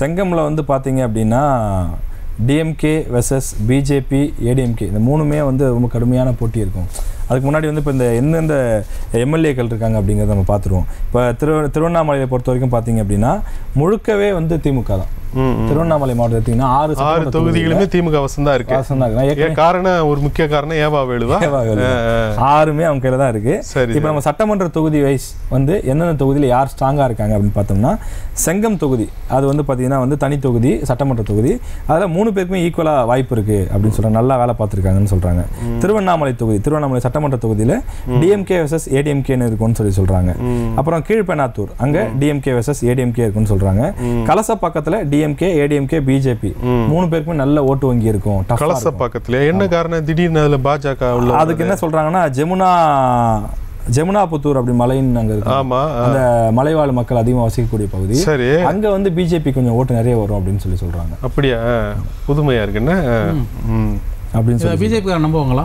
செங்கம்ல வந்து பார்த்தீங்க அப்படின்னா டிஎம்கே வெர்சஸ் பிஜேபி ஏடிஎம்கே இந்த மூணுமே வந்து ரொம்ப கடுமையான போட்டி இருக்கும் அதுக்கு முன்னாடி வந்து இப்போ இந்த எந்தெந்த எம்எல்ஏக்கள் இருக்காங்க அப்படிங்கிறத நம்ம பார்த்துருவோம் இப்போ திரு திருவண்ணாமலையை பொறுத்த வரைக்கும் பார்த்தீங்க அப்படின்னா முழுக்கவே வந்து திமுக தான் ம், ம். திருவண்ணாமலை மாவட்டம் எடுத்தீங்கன்னா ஆறு ஆறு சட்டமன்ற தொகுதிகளுமே திமுக வசம் தான் இருக்கு வாசம் தான் இருக்கு. நான் ஏன் ஏற்கனவே காரணம் ஒரு முக்கிய காரணம் ஏவா வேலுவா ஏவா வேலு. ஆ, ஆ. ஆறுமே அவங்க கையில் தான் இருக்கு சரி இப்போ நம்ம சட்டமன்ற தொகுதி வைஸ் வந்து எந்தெந்த தொகுதியில் யார் ஸ்ட்ராங்காக இருக்காங்க அப்படின்னு பார்த்தோம்னா செங்கம் தொகுதி அது வந்து பார்த்தீங்கன்னா வந்து தனி தொகுதி சட்டமன்ற தொகுதி அதில் மூணு பேருக்குமே ஈக்குவலாக வாய்ப்பு இருக்கு அப்படின்னு சொல்றாங்க நல்லா வேலை பார்த்துருக்காங்கன்னு சொல்றாங்க திருவண்ணாமலை தொகுதி திருவண்ணாமலை சட்டமன்ற தொகுதியில் டிஎம்கே வெர்சஸ் ஏடிஎம்கேன்னு இருக்கும்னு சொல்லி சொல்றாங்க ம். அப்புறம் கீழ்பெண்ணாத்தூர் அங்க டிஎம்கே வெர்சஸ் ஏடிஎம்கே இருக்குன்னு சொல்றாங்க கலசப்பாக்கத்தில் டிஎம்கே ஏடிஎம்கே பிஜேபி மூணு பேருக்குமே நல்ல ஓட்டு வங்கி இருக்கும் tough ஆ கலச பக்கத்துல என்ன காரணம் திடீர்னு அதுல பாஜக உள்ள அதுக்கு என்ன சொல்றாங்கன்னா ஜெமுனா ஜெமுனாபுத்தூர் அப்படி மலைன்னு அங்க இருக்கு ஆமா ஆ. அந்த மலைவாழ் மக்கள் அதிகமாக வசிக்கக்கூடிய பகுதி சரி அங்க வந்து பிஜேபி கொஞ்சம் ஓட்டு நிறைய வரும் அப்படின்னு சொல்லி சொல்றாங்க அப்படியா ஆ. புதுமையா இருக்குன்னு ஆ. ம். அப்படின்னு சொல்லி பிஜேபி நம்புவாங்களா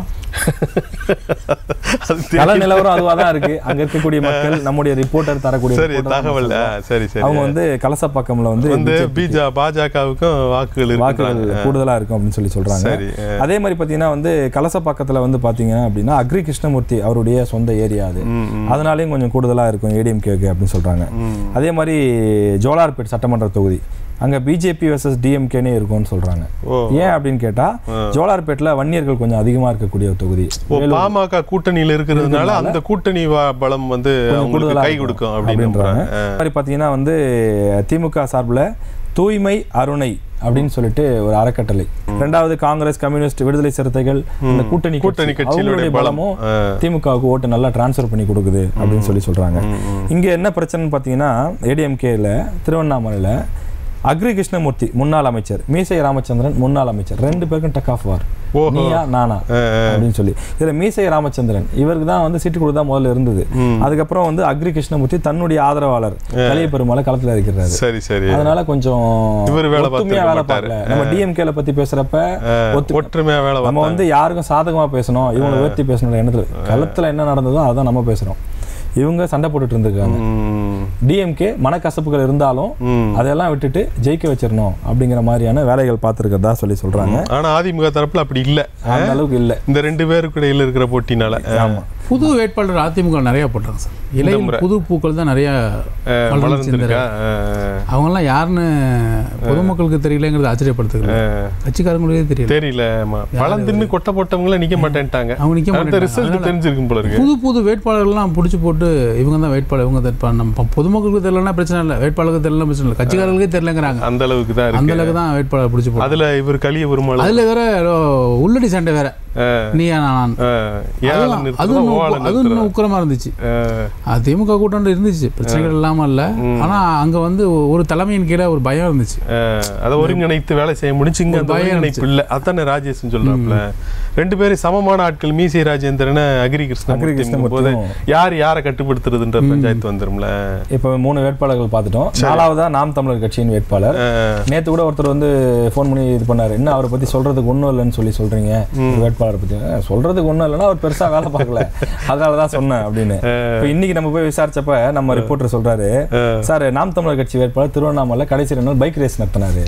அது தெ- கள நிலவரம் அதுவா தான் இருக்கு அங்க இருக்கக்கூடிய மக்கள் நம்முடைய ரிப்போர்ட்டர் தரக்கூடிய சரி reporter தான் தகவல் ஆ, சொல்றோம். சரி சரி அவங்க வந்து கலசப்பாக்கம்ல வந்து வந்து BJP பிஜா பாஜகவுக்கும் வாக்குகள் வாக்குகள் இருக்கு கூடுதலா இருக்கும் அப்படின்னு சொல்லி சொல்றாங்க சரி ஆ. அதே மாதிரி பாத்தீங்கன்னா வந்து கலசப்பாக்கத்துல வந்து பாத்தீங்க அப்படின்னா அக்ரி கிருஷ்ணமூர்த்தி அவருடைய சொந்த ஏரியா அது ம், ம், அதனாலேயும் கொஞ்சம் கூடுதலா இருக்கும் ஏடிஎம்கேக்கு அப்படின்னு சொல்றாங்க ம். அதே மாதிரி ஜோலார்பேட் சட்டமன்ற தொகுதி அங்க பிஜேபி வர்சஸ் டிஎம்கேனே இருக்கும்னு சொல்றாங்க ஓ ஏன் அப்படின்னு கேட்டா ஜோலார்பேட்ல வன்னியர்கள் கொஞ்சம் அதிகமா இருக்கக்கூடிய ஒரு தொகுதி ஓ பாமக கூட்டணியில இருக்கிறதுனால அந்த கூட்டணி வா- பலம் வந்து அவங்களுக்கு கூடுதலா கை இருக்கும் கொடுக்கும் அப்படின்னு அப்படின்றாங்க நம்புறாங்க. அதே மாதிரி பார்த்தீங்கன்னா வந்து திமுக சார்பில் தூய்மை அருணை அப்படின்னு சொல்லிட்டு ஒரு அறக்கட்டளை ரெண்டாவது காங்கிரஸ் கம்யூனிஸ்ட் விடுதலை சிறுத்தைகள் இந்த கூட்டணி கூட்டணி கட்சி, கட்சியினுடைய அவங்களுடைய பலம். பலமும் ஆ. திமுகவுக்கு ஓட்டு நல்லா டிரான்ஸ்ஃபர் பண்ணி கொடுக்குது அப்படின்னு சொல்லி சொல்றாங்க இங்க என்ன பிரச்சனைன்னு பார்த்தீங்கன்னா ஏடிஎம்கேல திருவண்ணாமலையில அக்ரி கிருஷ்ணமூர்த்தி முன்னாள் அமைச்சர் மீசை ராமச்சந்திரன் முன்னாள் அமைச்சர் ரெண்டு பேருக்கும் டக் ஆஃப் வார் ஓஹோ. நீயா நானா அப்படின்னு சொல்லி இதுல மீசை ராமச்சந்திரன் இவருக்கு தான் வந்து சீட்டு கொடுத்தா முதல்ல இருந்தது அதுக்கப்புறம் வந்து அக்ரி கிருஷ்ணமூர்த்தி தன்னுடைய ஆதரவாளர் கலிய பெருமாளை களத்துல இருக்கிறாரு சரி சரி அதனால கொஞ்சம் இவரு வேலை ஒத்துமையா பார்த்திருக்க வேலை மாட்டாரு. பார்க்கல நம்ம டிஎம்கேல பத்தி பேசுறப்ப ஒத்து ஒற்றுமையா வேலை நம்ம வந்து யாருக்கும் சாதகமா பேசணும் இவங்களை உயர்த்தி பேசணும் எண்ணத்துல களத்துல என்ன நடந்ததோ அதான் நம்ம பேசுறோம் இவங்க சண்டை போட்டுட்டு இருந்திருக்காங்க ம், டிஎம்கே மனக்கசப்புகள் இருந்தாலும் ம். அதெல்லாம் விட்டுட்டு ஜெயிக்க வச்சிடணும் அப்படிங்கிற மாதிரியான வேலைகள் பார்த்துருக்கதா சொல்லி சொல்றாங்க ஆனா அதிமுக தரப்புல அப்படி இல்ல அந்த அளவுக்கு இல்ல இந்த ரெண்டு பேருக்கு இடையில இருக்கிற போட்டினால ஆமா புது வேட்பாளர் அதிமுக நிறைய போட்டாங்க சார் இலையில் புது பூக்கள் தான் நிறைய வளர்ந்துச்சு இந்த வளர்ந்துருக்கா அவங்கெல்லாம் யாருன்னு பொதுமக்களுக்கு தெரியலங்கிறது ஆச்சரியப்படுத்துது கட்சிக்காரங்களுக்கே தெரியல தெரியல ஆமா பழம் தின்னு கொட்டை போட்டவங்கள நிக்க மாட்டேன்ட்டாங்க அவங்க நிக்க அடுத்த மாட்டாங்க ரிசல்ட் அதனால தெரிஞ்சிருக்கும் போல இருக்கு புது புது வேட்பாளர்கள்லாம் பிடிச்சி போட்டு இவங்க தான் வேட்பாளர் இவங்க தான் வேட்பாளர் நம்ம பொ- பொதுமக்களுக்கு தெரியலனா பிரச்சனை இல்லை வேட்பாளருக்கு தெரியல பிரச்சனை இல்லை கட்சிக்காரர்களுக்கே தெரியலங்கிறாங்க அந்த அளவுக்கு தான் அந்த இருக்கு அளவுக்கு தான் வேட்பாளர் பிடிச்சி போட்டு அதுல இவர் கலிய பெருமாள் அதுல வேற ஏதோ உள்ளடி சண்டை வேற நீயா நான் ஏழை அதுவும் நிறுத்துறதா அதுவும் ஓலை இன்னும் அதுவும் இன்னும் உக்கிரமா இருந்துச்சு நிறுத்துறதா அது திமுக கூட்டம் இருந்துச்சு பிரச்சனைகள் இல்லாம இல்ல ஆனா அங்க வந்து ஒரு தலைமையின் கீழே ஒரு பயம் இருந்துச்சு அதை ஒருங்கிணைத்து வேலை செய்ய முடிஞ்சு இங்க அந்த பயம் ஒருங்கிணைப்பு இல்ல அதானே ராஜேஷ் சொல்றாப்ல ரெண்டு பேரும் சமமான ஆட்கள் மீசை ராஜேந்திரன் அகிரி அகிரி கிருஷ்ணன் போது கிருஷ்ணமூர்த்தியும் யார் யாரை கட்டுப்படுத்துறதுன்ற பஞ்சாயத்து வந்துரும்ல இப்போ மூணு வேட்பாளர்கள் பார்த்துட்டோம் நாலாவதா நாம் தமிழர் கட்சியின் வேட்பாளர் நேத்து கூட ஒருத்தர் வந்து ஃபோன் பண்ணி இது பண்ணாரு என்ன அவரை பத்தி சொல்றதுக்கு ஒண்ணும் இல்லைன்னு சொல்லி சொல்றீங்க ஒரு வேட்பாளரை பத்தி அஹ், சொல்றதுக்கு ஒண்ணும் இல்லைன்னா அவர் பெருசா வேலை பார்க்கல அதனாலதான் சொன்னேன் அப்படின்னு இப்போ இன்னைக்கு நம்ம போய் விசாரிச்சப்ப நம்ம ரிப்போர்ட்டர் சொல்றாரு சார் நாம் தமிழர் கட்சி வேட்பாளர் திருவண்ணாமலை கடைசி ரெண்டு நாள் பைக் ரேஸ் நடத்தினாரு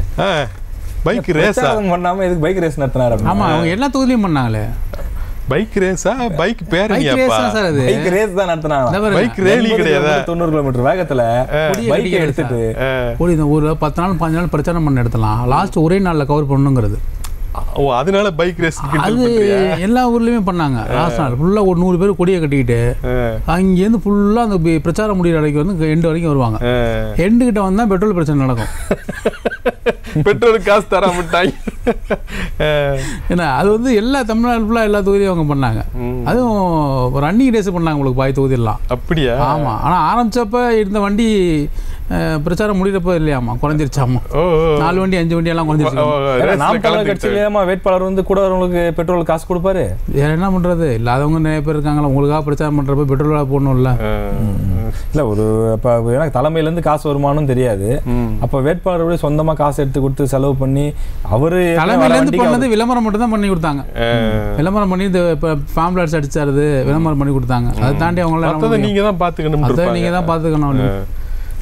பைக் ரேஸா பிரச்சாரம் பண்ணாம எதுக்கு பைக் ரேஸ் நடத்தினாரு ஆமா அவங்க எல்லா தொகுதியிலும் பண்ணாங்களே பைக் ரேஸா பைக் பைக் ரேஸ் பேரணியாப்பா தான் சார் அது பைக் ரேஸ் தான் நடத்தினாங்க இந்த பாருங்க, பைக் ரேலி கிடையாதா தொண்ணூறு கிலோமீட்டர் வேகத்துல கொடியை பைக் கட்டிக்கிட்டு எடுத்துட்டு ஓடி இந்த ஊர்ல பத்து நாள் பாஞ்சு நாள் பிரச்சாரம் பண்ண இடத்தலாம் லாஸ்ட் ஒரே நாள்ல கவர் பண்ணணுங்கிறது ஓ அதனால பைக் ரேஸ் அது எல்லா ஊர்லயுமே பண்ணாங்க லாஸ்ட் நாள் ஃபுல்லா ஒரு நூறு பேர் கொடியை கட்டிக்கிட்டு அங்கேருந்து ஃபுல்லா அந்த பி- பிரச்சாரம் முடிகிற வரைக்கும் வந்து எண்டு வரைக்கும் வருவாங்க எண்டு கிட்ட வந்தா பெட்ரோல் பிரச்சனை நடக்கும் பெட்ரோல் காசு தராமட்டாங்க ஏன்னா அது வந்து எல்லா தமிழ்நாடு ஃபுல்லா எல்லா தொகுதியும் அவங்க பண்ணாங்க அதுவும் ரன்னிங் ரேஸ் பண்ணாங்க உங்களுக்கு பாய் தொகுதியெல்லாம் அப்படியா ஆமா ஆனா ஆரம்பிச்சப்ப இருந்த வண்டி அஹ், பிரச்சாரம் முடிகிறப்ப இல்லையாமா குறைஞ்சிருச்சாமா ஓ ஓ, நாலு வண்டி அஞ்சு வண்டி எல்லாம் ஓ, குறைஞ்சிருச்சு ரேஸ்ல ஏன்னா, நாம் தமிழர் கலந்துக்கிட்டு. கட்சியிலேமா வேட்பாளர் வந்து கூட வரவங்களுக்கு பெட்ரோல் காசு கொடுப்பாரு வேற என்ன பண்றது இல்லாதவங்க நிறைய பேர் இருக்காங்களா உங்களுக்காக பிரச்சாரம் பண்றப்ப பெட்ரோல் விலை போடணும்ல ஆ, இல்ல ஒரு அப்ப எனக்கு தலைமையில இருந்து காசு வருமானம் தெரியாது ம். அப்ப வேட்பாளரோட சொந்தமா காசு எடுத்து கொடுத்து செலவு பண்ணி அவரு தலைமையில இருந்து வண்டிக்கு பண்ணது விளம்பரம் மட்டும் தான் பண்ணி கொடுத்தாங்க விளம்பரம் பண்ணி இந்த இப்போ ஃபேம்லெட்ஸ் அடிச்சாருது விளம்பரம் பண்ணி கொடுத்தாங்க அதை தாண்டி அவங்களால என்ன மத்ததை பண்ண நீங்க தான் பாத்துக்கணும் முடியும்? அதை நீங்க தான் பார்த்துக்கணும்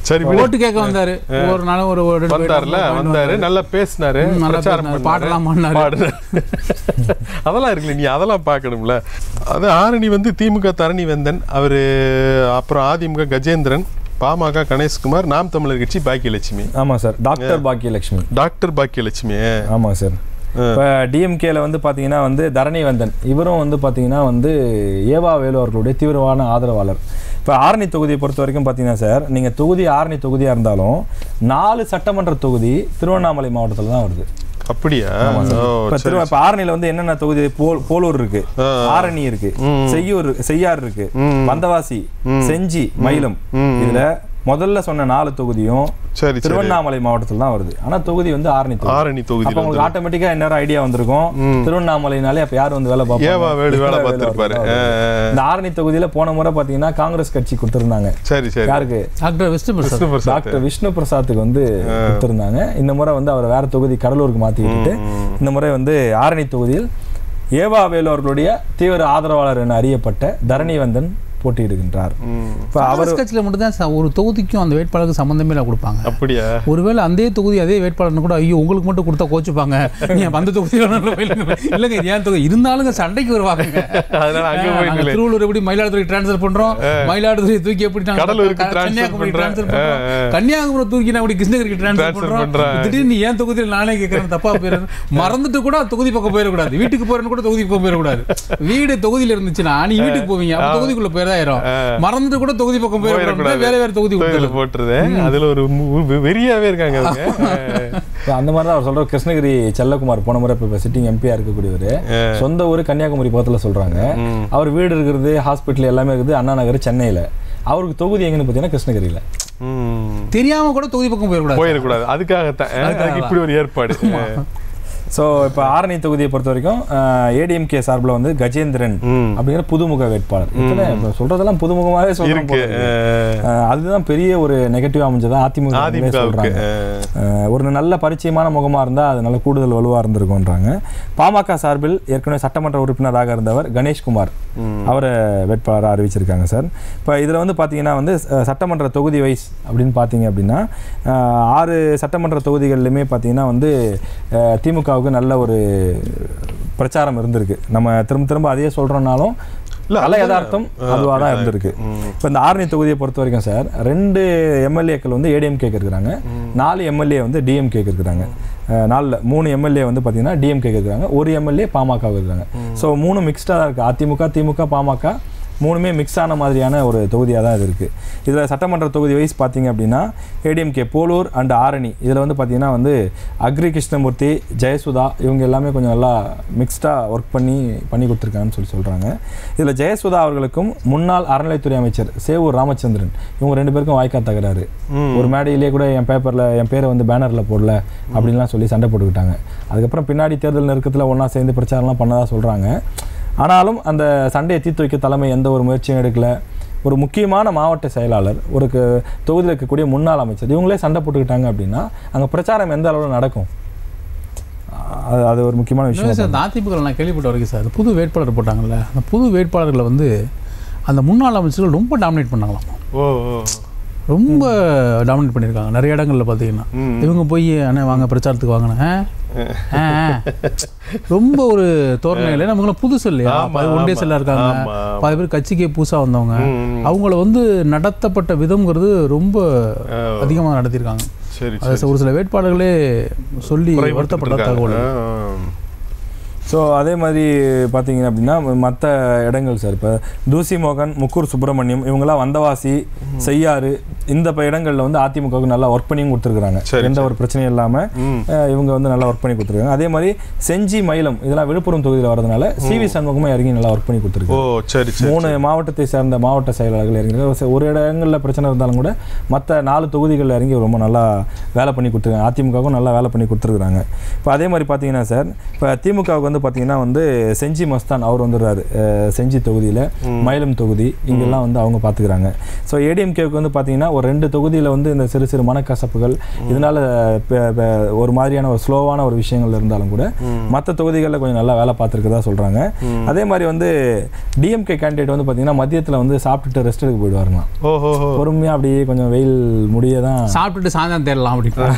சரி விடு. ஓட்டு கேட்க வந்தாரு ஒரு நாள் ஒரு ஒரு ரெண்டு பேர் வந்தார்ல வந்து வந்தாரு நல்லா பேசினாரு ம், நல்லா பிரச்சாரம் பேசினாரு, பண்ணாரு, பாட்டெல்லாம் பாடினாரு. பாடினாரு. அதெல்லாம் இருக்குல்ல நீ அதெல்லாம் பார்க்கணும்ல அது ஆரணி வந்து திமுக தரணி வேந்தன் அவரு அப்புறம் அதிமுக கஜேந்திரன் பாமக கணேஷ்குமார் நாம் தமிழர் கட்சி பாக்கியலட்சுமி ஆமாம் sir doctor Bhagyalakshmi doctor Bhagyalakshmi ஆமாம் சார் இப்போ டிஎம்கேல வந்து பார்த்தீங்கன்னா வந்து தரணி வந்தன் இவரும் வந்து பார்த்தீங்கன்னா வந்து ஏவா வேலு அவர்களுடைய தீவிரமான ஆதரவாளர் இப்போ ஆரணி தொகுதியை பொறுத்த வரைக்கும் பார்த்தீங்கன்னா சார் நீங்கள் தொகுதி ஆரணி தொகுதியாக இருந்தாலும் நாலு சட்டமன்ற தொகுதி திருவண்ணாமலை மாவட்டத்தில் தான் வருது அப்படியா ஓ, இப்போ திரு இப்போ ஆரணியில் வந்து என்னென்ன தொகுதி போல் போலூர் இருக்கு ஆரணி இருக்கு செய்யூர் செய்யார் இருக்கு வந்தவாசி செஞ்சி மயிலம் இதுல முதல்ல சொன்ன நாலு தொகுதியும் சரி சரி திருவண்ணாமலை மாவட்டத்தில் தான் வருது ஆனா தொகுதி வந்து ஆரணி தொகுதி ஆரணி அப்ப தொகுதியில் உங்களுக்கு ஆட்டோமேட்டிக்கா இன்னொரு ஐடியா வந்திருக்கும் திருவண்ணாமலைனாலே அப்ப யார் வந்து வேலை பார்ப்பாங்க ஏவா வேலு வேலை வேலு பார்த்திருப்பாரு. அவர்கள் தான் வருது. இந்த ஆரணி தொகுதியில போன முறை பாத்தீங்கன்னா காங்கிரஸ் கட்சி கொடுத்திருந்தாங்க சரி சரி யாருக்கு டாக்டர் விஷ்ணு பிரசாத் விஷ்ணு பிரசாத் டாக்டர் விஷ்ணு பிரசாத்துக்கு வந்து கொடுத்திருந்தாங்க இந்த முறை வந்து அவர் வேற தொகுதி கடலூருக்கு மாத்தி விட்டுட்டு இந்த முறை வந்து ஆரணி தொகுதியில் ஏவா வேலு அவர்களுடைய தீவிர ஆதரவாளர் என அறியப்பட்ட தரணிவந்தன் போட்டியிடுகின்றார் இப்ப அவர் காங்கிரஸ் கட்சியில மட்டும் தான் ச- ஒரு தொகுதிக்கும் அந்த வேட்பாளருக்கு சம்பந்தமே இல்லை கொடுப்பாங்க அப்படியா ஒருவேளை அந்த தொகுதி அதே வேட்பாளர்னு கூட ஐயோ உங்களுக்கு மட்டும் கொடுத்தா கோச்சுப்பாங்க நீ அந்த தொகுதி இல்லைங்க இது ஏன் தொகுதி இருந்தாலும் சண்டைக்கு வருவாங்க அதனால அங்க நாங்க போயிட்டு திருவள்ளூர் எப்படி மயிலாடுதுறை டிரான்ஸ்ஃபர் பண்றோம் மயிலாடுதுறை தூக்கி எப்படி நாங்க கடலூருக்கு க- transfer கன்னியாகுமரி பண்றோம். transfer பண்றோம் கன்னியாகுமரி தூக்கி நான் அப்படி கிருஷ்ணகிரிக்கு Transfer டிரான்ஸ்ஃபர் பண்றோம் பண்றோம். திடீர்னு நீ ஏன் தொகுதியில் நானே கேட்கறேன் தப்பா போயிடுறேன் மறந்துட்டு கூட தொகுதி பக்கம் போயிடக்கூடாது வீட்டுக்கு போறேன்னு கூட தொகுதிக்கு பக்கம் போயிடக்கூடாது வீடு தொகுதியில இருந்துச்சுன்னா நீ வீட்டுக்கு போவீங்க அப்ப தொகுதிக்குள்ள போயிடாயிரும் மறந்துட்டு கூட தொகுதி பக்கம் போயிடக்கூடாது வேற வேற தொகுதி தொகுதியில கொடுத்துருது போட்டுருது அதுல ஒரு மு- வெ- வெறியாவே இருக்காங்க அவங்க இப்ப அந்த மாதிரி தான் அவர் சொல்ற கிருஷ்ணகிரி செல்லகுமார் போன முறை இப்போ சிட்டிங் எம்பியா இருக்கக்கூடியவர் சொந்த ஊர் கன்னியாகுமரி பக்கத்துல சொல்றாங்க அவர் வீடு இருக்கிறது ஹாஸ்பிட்டல் எல்லாமே இருக்குது அண்ணா நகர் சென்னையில அவருக்கு தொகுதி எங்கன்னு பார்த்தீங்கன்னா கிருஷ்ணகிரியில ம். தெரியாம கூட தொகுதி பக்கம் போயிடக்கூடாது போயிடக்கூடாது அதுக்காகத்தான் அதுக்கு இப்படி ஒரு ஏற்பாடு ஸோ இப்போ ஆரணி தொகுதியை பொறுத்த வரைக்கும் ஏடிஎம்கே சார்பில் வந்து கஜேந்திரன் ம். அப்படிங்கிற புதுமுக வேட்பாளர் இத்தனை இப்ப சொல்றதெல்லாம் புதுமுகமாகவே சொல்றோம் இருக்கு போல இருக்கு. அஹ், அதுதான் பெரிய ஒரு நெகட்டிவ் அமைஞ்சதா அதிமுக அவங்களே அதிமுகவுக்கு சொல்றாங்க அஹ், ஒரு நல்ல பரிச்சயமான முகமா இருந்தா அது நல்ல கூடுதல் வலுவா இருந்திருக்கும்ன்றாங்க பாமக சார்பில் ஏற்கனவே சட்டமன்ற உறுப்பினராக இருந்தவர் கணேஷ்குமார் அவரை வேட்பாளராக அறிவிச்சிருக்காங்க சார் இப்போ இதில் வந்து பார்த்தீங்கன்னா வந்து அஹ், சட்டமன்ற தொகுதி வைஸ் அப்படின்னு பார்த்தீங்க அப்படின்னா அஹ், ஆறு சட்டமன்ற தொகுதிகள்லையுமே பார்த்தீங்கன்னா வந்து அஹ், திமுகவுக்கு நல்ல ஒரு பிரச்சாரம் இருந்திருக்கு நம்ம திரும்ப திரும்ப அதையே சொல்கிறோம்னாலும் இல்ல, நல்ல அது- யதார்த்தம் அதுவாக தான் இருந்திருக்கு இப்போ இந்த ஆரணி தொகுதியை பொறுத்த வரைக்கும் சார் ரெண்டு எம்எல்ஏக்கள் வந்து ஏடிஎம்கேக்கு இருக்கிறாங்க நாலு எம்எல்ஏ வந்து டிஎம்கேக்கு இருக்கிறாங்க அஹ், நாலுல மூணு எம்எல்ஏ வந்து பார்த்தீங்கன்னா டிஎம்கேக்கு இருக்கிறாங்க ஒரு எம்எல்ஏ பாமக இருக்காங்க ஸோ மூணு மிக்ஸ்டாக தான் இருக்குது அதிமுக திமுக பாமக மூணுமே மிக்ஸ் ஆன மாதிரியான ஒரு தொகுதியாக தான் இது இருக்குது இதில் சட்டமன்ற தொகுதி வைஸ் பார்த்தீங்க அப்படின்னா ஏடிஎம்கே போலூர் அண்ட் ஆரணி இதில் வந்து பார்த்தீங்கன்னா வந்து அக்ரி கிருஷ்ணமூர்த்தி ஜெயசுதா இவங்க எல்லாமே கொஞ்சம் நல்லா மிக்ஸ்டாக ஒர்க் பண்ணி பண்ணி கொடுத்துருக்காங்கன்னு சொல்லி சொல்கிறாங்க இதில் ஜெயசுதா அவர்களுக்கும் முன்னாள் அறநிலைத்துறை அமைச்சர் சேவூர் ராமச்சந்திரன் இவங்க ரெண்டு பேருக்கும் வாய்க்கா தகராறு ஒரு மேடையிலே கூட என் பேப்பரில் என் பேரை வந்து பேனரில் போடல அப்படின்லாம் சொல்லி சண்டை போட்டுக்கிட்டாங்க அதுக்கப்புறம் பின்னாடி தேர்தல் நெருக்கத்தில் ஒன்றா சேர்ந்து பிரச்சாரம்லாம் பண்ணதா சொல்கிறாங்க ஆனாலும் அந்த சண்டையை தீர்த்து வைக்க தலைமை எந்த ஒரு முயற்சியும் எடுக்கல ஒரு முக்கியமான மாவட்ட செயலாளர் ஒரு க- தொகுதியில் இருக்கக்கூடிய முன்னாள் அமைச்சர் இவங்களே சண்டை போட்டுக்கிட்டாங்க அப்படின்னா அங்கே பிரச்சாரம் எந்த அளவில் நடக்கும் அது அது ஒரு முக்கியமான இல்லை விஷயம் சார் இந்த அதிமுக நான் கேள்விப்பட்ட வரைக்கும் சார் அந்த புது வேட்பாளர் போட்டாங்கல்ல அந்த புது வேட்பாளர்களை வந்து அந்த முன்னாள் அமைச்சர்கள் ரொம்ப டாமினேட் பண்ணாங்களாம் ஓ ஓ ரொம்ப டாமினேட் பண்ணியிருக்காங்க நிறைய இடங்கள்ல பார்த்தீங்கன்னா இவங்க போய் அண்ணே வாங்க பிரச்சாரத்துக்கு வாங்கினேன் ரொம்ப ஒரு தோரணையில் நமக்குலாம் புதுசு இல்லையா ஆமா, பாதி ஒன்றே ஆமா, செல்லா இருக்காங்க ஆமா, ஆமா. பாதி பேர் கட்சிக்கே புதுசாக வந்தவங்க ம், அவங்கள வந்து நடத்தப்பட்ட விதம்ங்கிறது ரொம்ப அதிகமாக நடத்தியிருக்காங்க சரி அது ஒரு சில வேட்பாளர்களே சொல்லி வருத்தப்பட்ட தகவல் ஸோ அதே மாதிரி பார்த்தீங்க அப்படின்னா மற்ற இடங்கள் சார் இப்போ தூசி மோகன் முக்கூர் சுப்பிரமணியம் இவங்கெல்லாம் வந்தவாசி செய்யாறு இந்த ப- இடங்கள்ல வந்து அதிமுகவுக்கு நல்லா ஒர்க் பண்ணியும் கொடுத்துருக்காங்க சரி, எந்த ஒரு பிரச்சனையும் இல்லாமல் ம். இவங்க வந்து நல்லா ஒர்க் பண்ணி கொடுத்துருக்காங்க அதே மாதிரி செஞ்சி மயிலம் இதெல்லாம் விழுப்புரம் தொகுதியில் வரதுனால சிவி சண்முகமும் இறங்கி நல்லா ஒர்க் பண்ணி ஓ கொடுத்துருக்காங்க சரி சரி மூணு மாவட்டத்தை சேர்ந்த மாவட்ட செயலாளர்கள் இறங்கியிருக்காங்க ஒரு இடங்களில் பிரச்சனை இருந்தாலும் கூட மற்ற நாலு தொகுதிகளில் இறங்கி ரொம்ப நல்லா வேலை பண்ணி கொடுத்துருக்காங்க அதிமுகவுக்கும் நல்லா வேலை பண்ணி கொடுத்துருக்காங்க இப்போ அதே மாதிரி பார்த்தீங்கன்னா சார் இப்போ திமுகவுக்கு வந்து பார்த்தீங்கன்னா வந்து செஞ்சி மஸ்தான் அவர் வந்துடுறாரு அஹ், செஞ்சி தொகுதியில் மயிலம் தொகுதி இங்கெல்லாம் வந்து அவங்க பார்த்துக்கிறாங்க ஸோ ஏடிஎம்கேவுக்கு வந்து பார்த்தீங்கன்னா ஒரு ரெண்டு தொகுதியில் வந்து இந்த சிறு சிறு மனக்கசப்புகள் இதனால ப- ப- ஒரு மாதிரியான ஒரு ஸ்லோவான ஒரு விஷயங்கள் இருந்தாலும் கூட மற்ற தொகுதிகளில் கொஞ்சம் நல்லா வேலை பார்த்துருக்கதா சொல்கிறாங்க அதே மாதிரி வந்து டிஎம்கே கேண்டிடேட் வந்து பார்த்தீங்கன்னா மதியத்தில் வந்து சாப்பிட்டுட்டு ரெஸ்ட் எடுக்க போயிடுவாருங்களாம் ஓஹோ பொறுமையாக அப்படியே கொஞ்சம் வெயில் முடிய தான் சாப்பிட்டுட்டு சாயந்தரம் தேடலாம் அப்படின்னு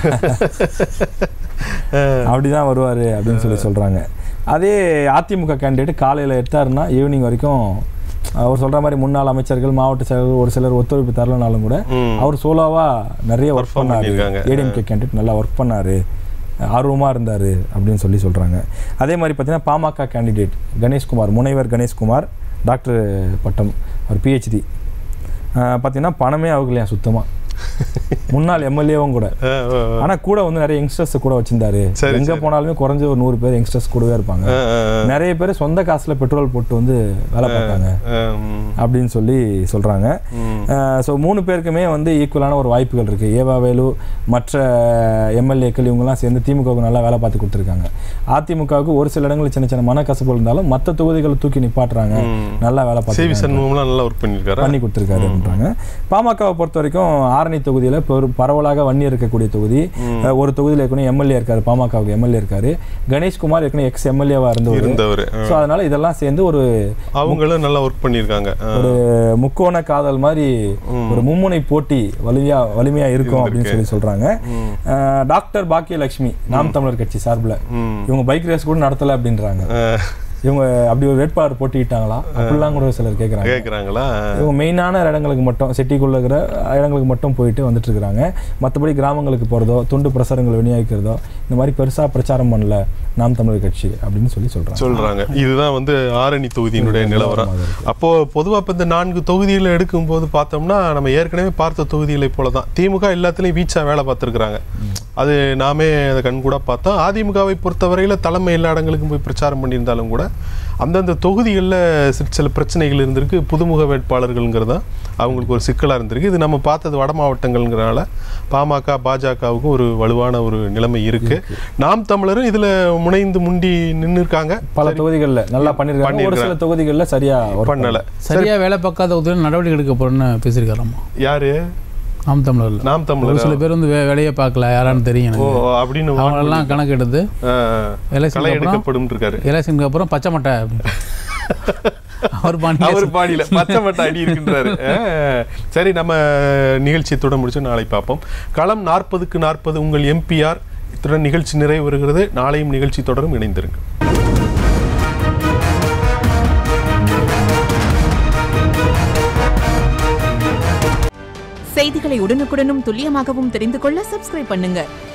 அப்படிதான் வருவார் அப்படின்னு சொல்லி சொல்கிறாங்க அதே அதிமுக கேண்டிடேட் காலையில் எடுத்தாருன்னா ஈவினிங் வரைக்கும் அவர் சொல்கிற மாதிரி முன்னாள் அமைச்சர்கள் மாவட்ட செயலர்கள் ஒரு சிலர் ஒத்துழைப்பு தரலனாலும் கூட ம். அவர் சோலோவாக நிறைய ஒர்க் Perform பண்ணாரு பண்ணியிருக்காங்க. ஏடிஎம்கே கேண்டிடேட் நல்லா ஒர்க் பண்ணாரு ஆர்வமாக இருந்தார் அப்படின்னு சொல்லி சொல்கிறாங்க அதே மாதிரி பார்த்தீங்கன்னா பாமக கேண்டிடேட் கணேஷ்குமார் முனைவர் கணேஷ்குமார் டாக்டர் பட்டம் அவர் பிஹெச்டி பார்த்தீங்கன்னா பணமே அவங்களையா சுத்தமாக முன்னாள் எம்எல்ஏவும் கூட ஆ, ஆ, ஆ. ஆனா கூட வந்து நிறைய யங்ஸ்டர்ஸ் கூட வச்சிருந்தாரு சரி, எங்க போனாலுமே குறைஞ்ச ஒரு நூறு பேர் யங்ஸ்டர்ஸ் கூடவே இருப்பாங்க ஆ, ஆ, ஆ. நிறைய பேர் சொந்த காசுல பெட்ரோல் போட்டு வந்து வேலை பார்ப்பாங்க ஆ, ம். அப்படின்னு சொல்லி சொல்றாங்க ம். ஸோ மூணு பேருக்குமே வந்து ஈக்குவலான ஒரு வாய்ப்புகள் இருக்கு ஏவா வேலு மற்ற எம்எல்ஏக்கள் இவங்கெல்லாம் சேர்ந்து திமுகவுக்கு நல்லா வேலை பார்த்து கொடுத்துருக்காங்க அதிமுகவுக்கு ஒரு சில இடங்களில் சின்ன சின்ன மனக்கசப்பு இருந்தாலும் மற்ற தொகுதிகளை தூக்கி நிப்பாட்டுறாங்க நல்லா வேலை சி வி பார்த்து சண்முகம்லாம் நல்லா ஒர்க் பண்ணியிருக்காரா பண்ணி கொடுத்துருக்காரு அப்படின்றாங்க பாமகவை பொறுத்த வரைக்கும் ஆரணி தொகுதியில் பெரு பரவலாக வன்னி இருக்கக்கூடிய தொகுதி அஹ், ஒரு தொகுதியில் ஏற்கனவே எம்எல்ஏ இருக்காரு பாமகவுக்கு எம்எல்ஏ இருக்காரு கணேஷ்குமார் ஏற்கனவே எக்ஸ் எம்எல்ஏவா இருந்தவர் இருந்தவர் ஸோ அதனால இதெல்லாம் சேர்ந்து ஒரு அவங்களும் நல்லா ஒர்க் பண்ணியிருக்காங்க ஆ. ஒரு முக்கோண காதல் மாதிரி ஒரு மும்முனை போட்டி வலிமையா வலிமையா இருக்கும் அப்படின்னு சொல்லி சொல்றாங்க அஹ், டாக்டர் பாக்கியலட்சுமி நாம் தமிழர் கட்சி சார்பில் ம். இவங்க பைக் ரேஸ் கூட நடத்தல அப்படின்றாங்க ஆ, இவங்க அப்படி ஒரு வேட்பாளர் போட்டிக்கிட்டாங்களா அப்படிலாம் கூட சிலர் கேட்குறாங்க கேட்குறாங்களா இவங்க மெயினான இடங்களுக்கு மட்டும் சிட்டிக்குள்ள இருக்கிற இடங்களுக்கு மட்டும் போயிட்டு வந்துட்டு இருக்கிறாங்க மற்றபடி கிராமங்களுக்கு போகிறதோ துண்டு பிரசாரங்கள் விநியோகிக்கிறதோ இந்த மாதிரி பெருசாக பிரச்சாரம் பண்ணல நாம் தமிழர் கட்சி அப்படின்னு சொல்லி சொல்கிறாங்க சொல்றாங்க இதுதான் வந்து ஆரணி தொகுதியினுடைய நிலவரம் அப்போ பொதுவா இப்ப இந்த நான்கு தொகுதிகளை எடுக்கும்போது பார்த்தோம்னா நம்ம ஏற்கனவே பார்த்த தொகுதிகளை போல தான் திமுக எல்லாத்துலயும் வீச்சா வேலை பார்த்துருக்குறாங்க அது நாமே அதை கண்கூட பார்த்தோம் அதிமுகவை பொறுத்தவரையில தலைமை எல்லா இடங்களுக்கும் போய் பிரச்சாரம் பண்ணியிருந்தாலும் கூட அந்தந்த தொகுதிகளில் சில சில பிரச்சனைகள் இருந்திருக்கு புதுமுக வேட்பாளர்கள்ங்கிறது தான் அவங்களுக்கு ஒரு சிக்கலாக இருந்திருக்கு இது நம்ம பார்த்தது வட மாவட்டங்கள்ங்கிறனால பாமக பாஜகவுக்கும் ஒரு வலுவான ஒரு நிலைமை இருக்கு நாம் தமிழரும் இதுல முனைந்து முண்டி நின்று இருக்காங்க பல தொகுதிகளில் நல்லா பண்ணியிருக்காங்க ஒரு சில தொகுதிகளில் சரியா work பண்ணல சரியா வேலை பார்க்காத ஒருத்தர் நடவடிக்கை எடுக்க போறேன்னு பேசியிருக்காராமா யாரு நாம் தமிழர்ல நாம் ஒரு தமிழர் சில பேர் வந்து வே- வேலையே பார்க்கல யாரான்னு தெரியும் ஓ எனக்கு அப்படின்னு அவங்களெல்லாம் கணக்கு எடுத்து ஆ, எலெக்ஷனுக்கு களை அப்புறம் எடுக்கப்படும் இருக்காரு எலெக்ஷனுக்கு அப்புறம் பச்சை மட்டை அப்படின்னு. அவர் பாணி அவர் பாடியில பச்சை மட்டை அடி இருக்கின்றாரு ஆ, சரி நம்ம நிகழ்ச்சியை தொட முடிச்சு நாளை பார்ப்போம் களம் நாற்பதுக்கு நாற்பது உங்கள் எம்பிஆர் இத்துடன் நிகழ்ச்சி நிறைவு வருகிறது நாளையும் நிகழ்ச்சி தொடரும் இணைந்திருங்க செய்திகளை உடனுக்குடனும் துல்லியமாகவும் தெரிந்து கொள்ள சப்ஸ்கிரைப் பண்ணுங்க